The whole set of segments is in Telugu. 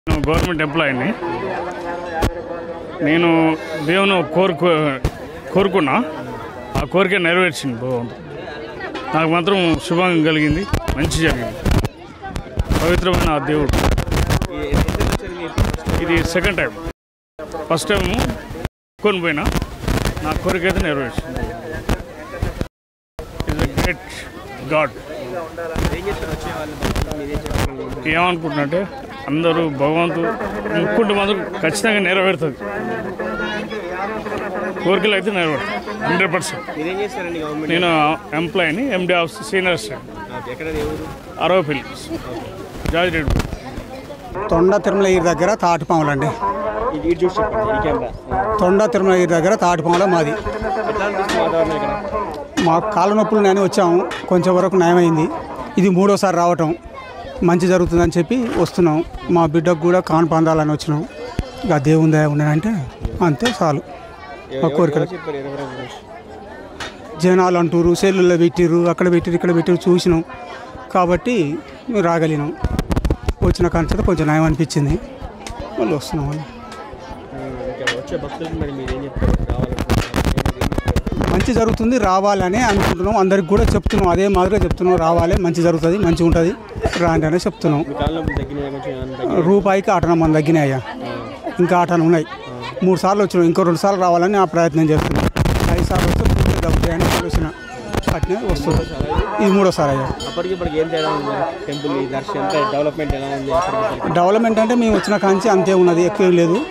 నేను గవర్నమెంట్ ఎంప్లాయీని నేను దేవుని కోరుకో కోరుకున్నా ఆ కోరిక నెరవేర్చింది భగవంతుడు నాకు మాత్రం శుభంగా కలిగింది మంచి జరిగింది పవిత్రమైన ఆ దేవుడు ఇది సెకండ్ టైం ఫస్ట్ టైం కొని పోయినా నా కోరిక అయితే నెరవేర్చింది ఇస్ ఎ గ్రేట్ గాడ్ ఏం చెప్తారు వచ్చే వాళ్ళు మీరేం చెప్తారు ఏమనుకుంటున్నట్టే అందరూ భగవంతుడు ముక్కుంటే మాత్రం ఖచ్చితంగా నెరవేరుతుంది కోరికలు అయితే నెరవేరుతుంది హండ్రెడ్ పర్సెంట్ మీరేం చేస్తారండి గవర్నమెంట్ నేను ఎంప్లాయీని ఎండి ఆఫ్ సీనియర్ అసిస్టెంట్ ఓకే ఎక్కడ ఎవరు అరవపల్లి జార్జ్ రెడ్డి తొండ తిరుమలగిరి దగ్గర తాటిపాములండి ఇది ఇటు చూసి చెప్పండి ఈ కెమెరా తొండ తిరుమలగిరి దగ్గర తాటిపాముల మాది ఎట్లా అనిపిస్తుంది వాతావరణం ఇక్కడ మాకు కాళ్ళ నొప్పులు నేను వచ్చాము కొంచెం వరకు నయమైంది ఇది మూడోసారి రావటం మంచి జరుగుతుందని చెప్పి వస్తున్నాం మా బిడ్డకు కూడా కాన్ పొందాలని వచ్చినాం ఇక దేవుని దయ ఉన్నాయంటే అంతే చాలు మా కోరికలు ఎవరు చెప్పారు ఎవరు గురించి జనాలు అంటారు సెల్లుల్లో పెట్టిర్రు అక్కడ పెట్టిరు ఇక్కడ పెట్టిరు చూసినాం కాబట్టి మేము రాగలిగినాం వచ్చిన కాన్సెప్ట్ కొంచెం నయం అనిపించింది మళ్ళీ వస్తున్నాం మళ్ళీ ఇంకా వచ్చే భక్తులకి మరి మీరు ఏం చెప్తారు రావాలనుకుంటున్నారు మంచి జరుగుతుంది రావాలని అనుకుంటున్నాం అందరికి కూడా చెప్తున్నాం అదే మాదిరిగా చెప్తున్నాం రావాలి మంచి జరుగుతుంది మంచిగా ఉంటుంది రాండి అనే చెప్తున్నాం మీ కాళ్ళ నొప్పులు తగ్గినాయి కొంచెం ఏమన్నా తగ్గినాయా? రూపాయికి ఆటన మన తగ్గినాయ్యా ఇంకా ఆటలు ఉన్నాయి మూడు సార్లు వచ్చినాం ఇంకో రెండు సార్లు రావాలని ఆ ప్రయత్నం చేస్తున్నాం ఐదు సార్లు వస్తే పూర్తి తగ్గుతాయని ఆలోచన అట్నే వస్తుంది ఇది మూడోసారి అయ్యా అప్పటికి ఇప్పటికి ఏం తేడా ఉంది టెంపుల్ ఈ దర్శనం అంతా డెవలప్మెంట్ ఎలా ఉంది అప్పటికి ఇప్పటికి? డెవలప్మెంట్ అంటే మేము వచ్చిన కాంచి అంతే ఉన్నది ఎక్కువ ఏం లేదు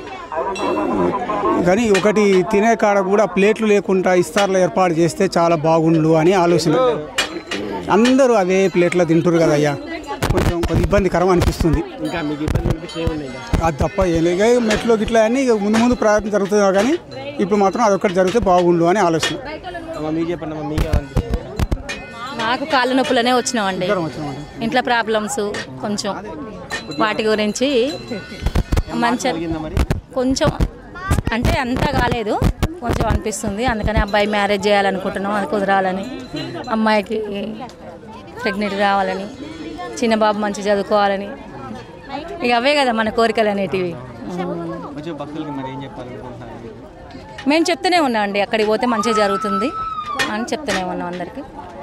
కానీ ఒకటి తినే కాడ కూడా ప్లేట్లు లేకుండా ఇస్తార్లు ఏర్పాటు చేస్తే చాలా బాగుండు అని ఆలోచన అందరూ అవే ప్లేట్లో తింటారు కదా అయ్యా కొంచెం కొద్ది ఇబ్బందికరం అనిపిస్తుంది ఇంకా మీకు ఇబ్బంది అనిపించిన ఏమున్నాయి ఇంకా? అది తప్ప ఏం లేదు ఇక మెట్లో గిట్లా అన్నీ ఇక ముందు ముందు ప్రయత్నం జరుగుతుంది కానీ ఇప్పుడు మాత్రం అదొకటి జరిగితే బాగుండు అని ఆలోచన అమ్మ మీకు చెప్పండి అమ్మ మీకు ఎలా అనిపిస్తుంది నాకు కాళ్ళ నొప్పులనే వచ్చినామండి ఇద్దరం వచ్చినామండి. ఇంట్లో ప్రాబ్లమ్స్ కొంచెం వాటి గురించి మంచి జరిగిందా మరి కొంచెం అంటే అంతా కాలేదు కొంచెం అనిపిస్తుంది అందుకని అబ్బాయి మ్యారేజ్ చేయాలనుకుంటున్నాం అది కుదరాలని అమ్మాయికి ప్రెగ్నెంట్ రావాలని చిన్న బాబు మంచి చదువుకోవాలని ఇక అవే కదా మన కోరికలు అనేటివి వచ్చే భక్తులకి మరి ఏం చెప్పాలనుకుంటున్నారు మీరు? మేము చెప్తూనే ఉన్నాం అండి అక్కడికి పోతే మంచిగా జరుగుతుంది అని చెప్తూనే ఉన్నాం అందరికీ